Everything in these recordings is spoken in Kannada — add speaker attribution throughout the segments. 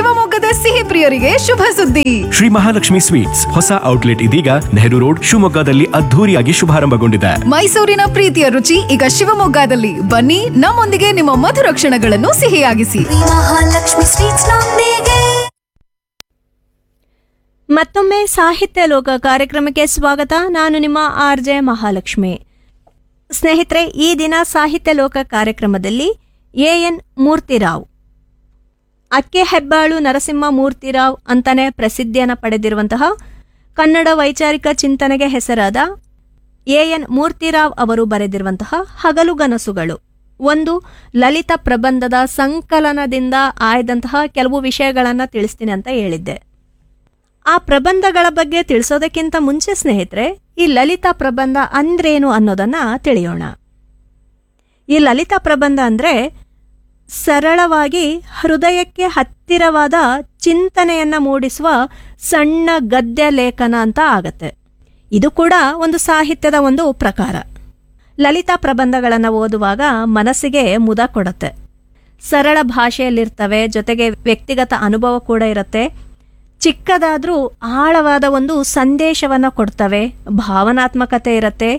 Speaker 1: ಶಿವಮೊಗ್ಗದ ಸಿಹಿ ಪ್ರಿಯರಿಗೆ ಶುಭ ಸುದ್ದಿ
Speaker 2: ಶ್ರೀ ಮಹಾಲಕ್ಷ್ಮಿ ಸ್ವೀಟ್ಸ್ ಹೊಸ ಔಟ್ಲೆಟ್ ಇದೀಗ ನೆಹರು ರೋಡ್ ಶಿವಮೊಗ್ಗದಲ್ಲಿ ಅದ್ಧೂರಿಯಾಗಿ ಶುಭಾರಂಭಗೊಂಡಿದೆ
Speaker 1: ಮೈಸೂರಿನ ಪ್ರೀತಿಯ ರುಚಿ ಈಗ ಶಿವಮೊಗ್ಗದಲ್ಲಿ ಬನ್ನಿ ನಮ್ಮೊಂದಿಗೆ ನಿಮ್ಮ ಮಧುರ ಕ್ಷಣಗಳನ್ನು ಸಿಹಿಯಾಗಿಸಿ
Speaker 3: ಮಹಾಲಕ್ಷ್ಮಿ ಸ್ವೀಟ್ಸ್ ನೊಂದಿಗೆ
Speaker 4: ಮತ್ತೊಮ್ಮೆ ಸಾಹಿತ್ಯ ಲೋಕ ಕಾರ್ಯಕ್ರಮಕ್ಕೆ ಸ್ವಾಗತ ನಾನು ನಿಮ್ಮ ಆರ್ ಜೆ ಮಹಾಲಕ್ಷ್ಮಿ ಸ್ನೇಹಿತರೆ ಈ ದಿನ ಸಾಹಿತ್ಯ ಲೋಕ ಕಾರ್ಯಕ್ರಮದಲ್ಲಿ ಎ ಎನ್ ಮೂರ್ತಿರಾವ್ ಅಕ್ಕೆ ಹೆಬ್ಬಾಳು ನರಸಿಂಹ ಮೂರ್ತಿರಾವ್ ಅಂತಾನೆ ಪ್ರಸಿದ್ಧಿಯನ್ನು ಪಡೆದಿರುವಂತಹ ಕನ್ನಡ ವೈಚಾರಿಕ ಚಿಂತನೆಗೆ ಹೆಸರಾದ ಎ ಎನ್ ಮೂರ್ತಿರಾವ್ ಅವರು ಬರೆದಿರುವಂತಹ ಹಗಲುಗನಸುಗಳು ಒಂದು ಲಲಿತ ಪ್ರಬಂಧದ ಸಂಕಲನದಿಂದ ಆಯ್ದಂತಹ ಕೆಲವು ವಿಷಯಗಳನ್ನು ತಿಳಿಸ್ತೀನಿ ಅಂತ ಹೇಳಿದ್ದೆ ಆ ಪ್ರಬಂಧಗಳ ಬಗ್ಗೆ ತಿಳಿಸೋದಕ್ಕಿಂತ ಮುಂಚೆ ಸ್ನೇಹಿತರೆ ಈ ಲಲಿತ ಪ್ರಬಂಧ ಅಂದ್ರೇನು ಅನ್ನೋದನ್ನ ತಿಳಿಯೋಣ ಈ ಲಲಿತ ಪ್ರಬಂಧ ಅಂದ್ರೆ ಸರಳವಾಗಿ ಹೃದಯಕ್ಕೆ ಹತ್ತಿರವಾದ ಚಿಂತನೆಯನ್ನ ಮೂಡಿಸುವ ಸಣ್ಣ ಗದ್ಯ ಲೇಖನ ಅಂತ ಆಗತ್ತೆ ಇದು ಕೂಡ ಒಂದು ಸಾಹಿತ್ಯದ ಒಂದು ಪ್ರಕಾರ ಲಲಿತ ಪ್ರಬಂಧಗಳನ್ನು ಓದುವಾಗ ಮನಸ್ಸಿಗೆ ಮುದ ಕೊಡುತ್ತೆ ಸರಳ ಭಾಷೆಯಲ್ಲಿರ್ತವೆ ಜೊತೆಗೆ ವ್ಯಕ್ತಿಗತ ಅನುಭವ ಕೂಡ ಇರುತ್ತೆ ಚಿಕ್ಕದಾದ್ರೂ ಆಳವಾದ ಒಂದು ಸಂದೇಶವನ್ನು ಕೊಡ್ತವೆ ಭಾವನಾತ್ಮಕತೆ ಇರುತ್ತೆ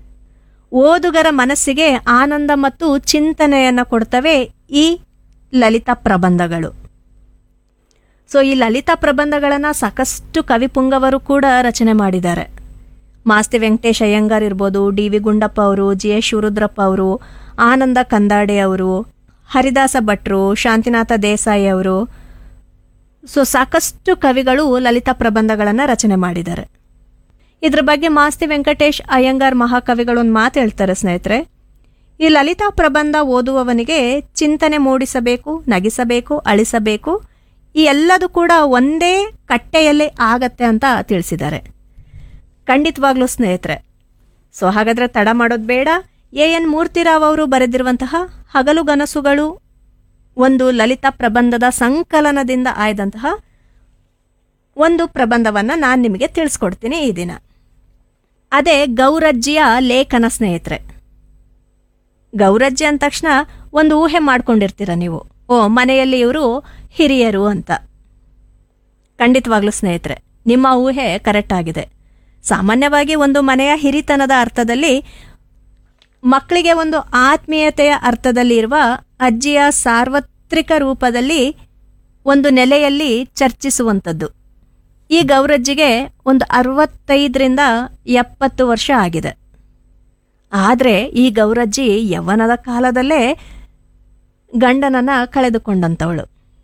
Speaker 4: ಓದುಗರ ಮನಸ್ಸಿಗೆ ಆನಂದ ಮತ್ತು ಚಿಂತನೆಯನ್ನು ಕೊಡ್ತವೆ ಈ ಲಲಿತ ಪ್ರಬಂಧಗಳು ಸೊ ಈ ಲಲಿತ ಪ್ರಬಂಧಗಳನ್ನು ಸಾಕಷ್ಟು ಕವಿಪುಂಗವರು ಕೂಡ ರಚನೆ ಮಾಡಿದ್ದಾರೆ ಮಾಸ್ತಿ ವೆಂಕಟೇಶ್ ಅಯ್ಯಂಗಾರ್ ಇರ್ಬೋದು ಡಿ ವಿ ಗುಂಡಪ್ಪ ಅವರು ಜಿ ಎಸ್ ಶಿವರುದ್ರಪ್ಪ ಅವರು ಆನಂದ ಕಂದಾಡೆ ಅವರು ಹರಿದಾಸ ಭಟ್ರು ಶಾಂತಿನಾಥ ದೇಸಾಯಿ ಅವರು ಸೊ ಸಾಕಷ್ಟು ಕವಿಗಳು ಲಲಿತ ಪ್ರಬಂಧಗಳನ್ನು ರಚನೆ ಮಾಡಿದ್ದಾರೆ ಇದ್ರ ಬಗ್ಗೆ ಮಾಸ್ತಿ ವೆಂಕಟೇಶ್ ಅಯ್ಯಂಗಾರ್ ಮಹಾಕವಿಗಳು ಒಂದು ಮಾತು ಹೇಳ್ತಾರೆ ಸ್ನೇಹಿತರೆ ಈ ಲಲಿತಾ ಪ್ರಬಂಧ ಓದುವವನಿಗೆ ಚಿಂತನೆ ಮೂಡಿಸಬೇಕು ನಗಿಸಬೇಕು ಅಳಿಸಬೇಕು ಈ ಎಲ್ಲದೂ ಕೂಡ ಒಂದೇ ಕಟ್ಟೆಯಲ್ಲಿ ಆಗತ್ತೆ ಅಂತ ತಿಳಿಸಿದ್ದಾರೆ ಖಂಡಿತವಾಗ್ಲೂ ಸ್ನೇಹಿತರೆ ಸೊ ಹಾಗಾದ್ರೆ ತಡ ಮಾಡೋದು ಬೇಡ ಎ ಎನ್ ಮೂರ್ತಿರಾವ್ ಅವರು ಬರೆದಿರುವಂತಹ ಹಗಲುಗನಸುಗಳು ಒಂದು ಲಲಿತ ಪ್ರಬಂಧದ ಸಂಕಲನದಿಂದ ಆಯ್ದಂತಹ ಒಂದು ಪ್ರಬಂಧವನ್ನು ನಾನು ನಿಮಗೆ ತಿಳಿಸ್ಕೊಡ್ತೀನಿ ಈ ದಿನ ಅದೇ ಗೌರಜ್ಜಿಯ ಲೇಖನ ಸ್ನೇಹಿತರೆ ಗೌರಜ್ಜಿ ಅಂದ ತಕ್ಷಣ ಒಂದು ಊಹೆ ಮಾಡ್ಕೊಂಡಿರ್ತೀರ ನೀವು ಓ ಮನೆಯಲ್ಲಿ ಇವರು ಹಿರಿಯರು ಅಂತ ಖಂಡಿತವಾಗ್ಲೂ ಸ್ನೇಹಿತರೆ ನಿಮ್ಮ ಊಹೆ ಕರೆಕ್ಟ್ ಆಗಿದೆ ಸಾಮಾನ್ಯವಾಗಿ ಒಂದು ಮನೆಯ ಹಿರಿತನದ ಅರ್ಥದಲ್ಲಿ ಮಕ್ಕಳಿಗೆ ಒಂದು ಆತ್ಮೀಯತೆಯ ಅರ್ಥದಲ್ಲಿ ಇರುವ ಅಜ್ಜಿಯ ಸಾರ್ವತ್ರಿಕ ರೂಪದಲ್ಲಿ ಒಂದು ನೆಲೆಯಲ್ಲಿ ಚರ್ಚಿಸುವಂಥದ್ದು ಈ ಗೌರಜ್ಜಿಗೆ ಒಂದು ಅರವತ್ತೈದರಿಂದ ಎಪ್ಪತ್ತು ವರ್ಷ ಆಗಿದೆ ಆದರೆ ಈ ಗೌರಜ್ಜಿ ಯೌವನದ ಕಾಲದಲ್ಲೇ ಗಂಡನನ್ನ ಕಳೆದುಕೊಂಡಂಥವಳು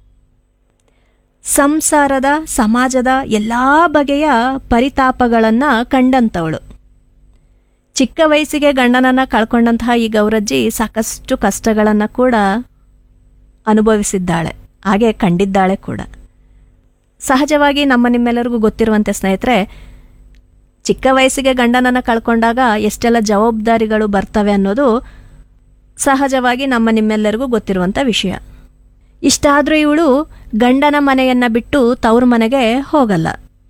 Speaker 4: ಸಂಸಾರದ ಸಮಾಜದ ಎಲ್ಲ ಬಗೆಯ ಪರಿತಾಪಗಳನ್ನು ಕಂಡಂಥವಳು ಚಿಕ್ಕ ವಯಸ್ಸಿಗೆ ಗಂಡನನ್ನ ಕಳ್ಕೊಂಡಂತಹ ಈ ಗೌರಜ್ಜಿ ಸಾಕಷ್ಟು ಕಷ್ಟಗಳನ್ನು ಕೂಡ ಅನುಭವಿಸಿದ್ದಾಳೆ ಹಾಗೆ ಕಂಡಿದ್ದಾಳೆ ಕೂಡ ಸಹಜವಾಗಿ ನಮ್ಮ ನಿಮ್ಮೆಲ್ಲರಿಗೂ ಗೊತ್ತಿರುವಂತೆ ಸ್ನೇಹಿತರೆ ಚಿಕ್ಕ ವಯಸ್ಸಿಗೆ ಗಂಡನನ್ನು ಕಳ್ಕೊಂಡಾಗ ಎಷ್ಟೆಲ್ಲ ಜವಾಬ್ದಾರಿಗಳು ಬರ್ತವೆ ಅನ್ನೋದು ಸಹಜವಾಗಿ ನಮ್ಮ ನಿಮ್ಮೆಲ್ಲರಿಗೂ ಗೊತ್ತಿರುವಂಥ ವಿಷಯ ಇಷ್ಟಾದರೂ ಇವಳು ಗಂಡನ ಮನೆಯನ್ನು ಬಿಟ್ಟು ತವ್ರ ಮನೆಗೆ ಹೋಗಲ್ಲ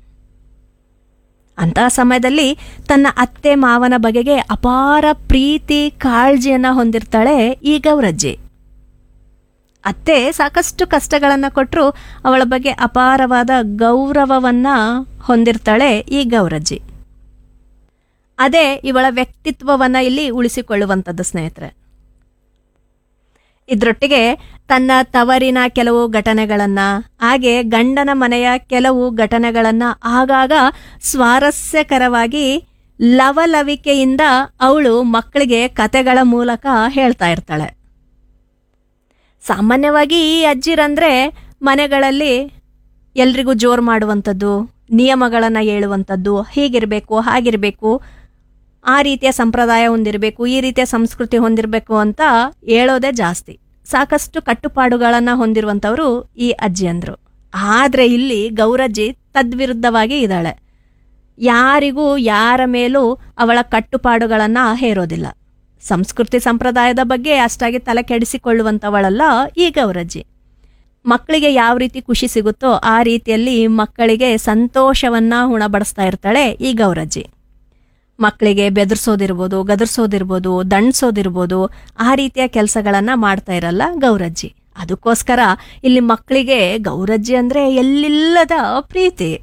Speaker 4: ಅಂತಹ ಸಮಯದಲ್ಲಿ ತನ್ನ ಅತ್ತೆ ಮಾವನ ಬಗೆಗೆ ಅಪಾರ ಪ್ರೀತಿ ಕಾಳಜಿಯನ್ನು ಹೊಂದಿರ್ತಾಳೆ ಈ ಗೌರಜ್ಜಿ ಅತ್ತೆ ಸಾಕಷ್ಟು ಕಷ್ಟಗಳನ್ನು ಕೊಟ್ಟರು ಅವಳ ಬಗ್ಗೆ ಅಪಾರವಾದ ಗೌರವವನ್ನ ಹೊಂದಿರ್ತಾಳೆ ಈ ಗೌರಜ್ಜಿ ಅದೇ ಇವಳ ವ್ಯಕ್ತಿತ್ವವನ್ನ ಇಲ್ಲಿ ಉಳಿಸಿಕೊಳ್ಳುವಂಥದ್ದು ಸ್ನೇಹಿತರೆ ಇದರೊಟ್ಟಿಗೆ ತನ್ನ ತವರಿನ ಕೆಲವು ಘಟನೆಗಳನ್ನ ಹಾಗೆ ಗಂಡನ ಮನೆಯ ಕೆಲವು ಘಟನೆಗಳನ್ನ ಆಗಾಗ ಸ್ವಾರಸ್ಯಕರವಾಗಿ ಲವಲವಿಕೆಯಿಂದ ಅವಳು ಮಕ್ಕಳಿಗೆ ಕತೆಗಳ ಮೂಲಕ ಹೇಳ್ತಾ ಇರ್ತಾಳೆ ಸಾಮಾನ್ಯವಾಗಿ ಈ ಅಜ್ಜಿರಂದ್ರೆ ಮನೆಗಳಲ್ಲಿ ಎಲ್ರಿಗೂ ಜೋರು ಮಾಡುವಂಥದ್ದು ನಿಯಮಗಳನ್ನು ಹೇಳುವಂಥದ್ದು ಹೀಗಿರಬೇಕು ಹಾಗಿರಬೇಕು ಆ ರೀತಿಯ ಸಂಪ್ರದಾಯ ಹೊಂದಿರಬೇಕು ಈ ರೀತಿಯ ಸಂಸ್ಕೃತಿ ಹೊಂದಿರಬೇಕು ಅಂತ ಹೇಳೋದೇ ಜಾಸ್ತಿ ಸಾಕಷ್ಟು ಕಟ್ಟುಪಾಡುಗಳನ್ನು ಹೊಂದಿರುವಂಥವರು ಈ ಅಜ್ಜಿಯಂದ್ರು ಆದರೆ ಇಲ್ಲಿ ಗೌರಜ್ಜಿ ತದ್ವಿರುದ್ಧವಾಗಿ ಇದ್ದಾಳೆ ಯಾರಿಗೂ ಯಾರ ಮೇಲೂ ಅವಳ ಕಟ್ಟುಪಾಡುಗಳನ್ನು ಹೇರೋದಿಲ್ಲ ಸಂಸ್ಕೃತಿ ಸಂಪ್ರದಾಯದ ಬಗ್ಗೆ ಅಷ್ಟಾಗಿ ತಲೆ ಕೆಡಿಸಿಕೊಳ್ಳುವಂಥವಳಲ್ಲ ಈ ಗೌರಜ್ಜಿ ಮಕ್ಕಳಿಗೆ ಯಾವ ರೀತಿ ಖುಷಿ ಸಿಗುತ್ತೋ ಆ ರೀತಿಯಲ್ಲಿ ಮಕ್ಕಳಿಗೆ ಸಂತೋಷವನ್ನ ಉಣಬಡಿಸ್ತಾ ಇರ್ತಾಳೆ ಈ ಗೌರಜ್ಜಿ ಮಕ್ಕಳಿಗೆ ಬೆದರ್ಸೋದಿರ್ಬೋದು ಗದರ್ಸೋದಿರ್ಬೋದು ದಂಡ್ಸೋದಿರ್ಬೋದು ಆ ರೀತಿಯ ಕೆಲಸಗಳನ್ನ ಮಾಡ್ತಾ ಇರಲ್ಲ ಗೌರಜ್ಜಿ ಅದಕ್ಕೋಸ್ಕರ ಇಲ್ಲಿ ಮಕ್ಕಳಿಗೆ ಗೌರಜ್ಜಿ ಅಂದ್ರೆ ಎಲ್ಲಿಲ್ಲದ ಪ್ರೀತಿ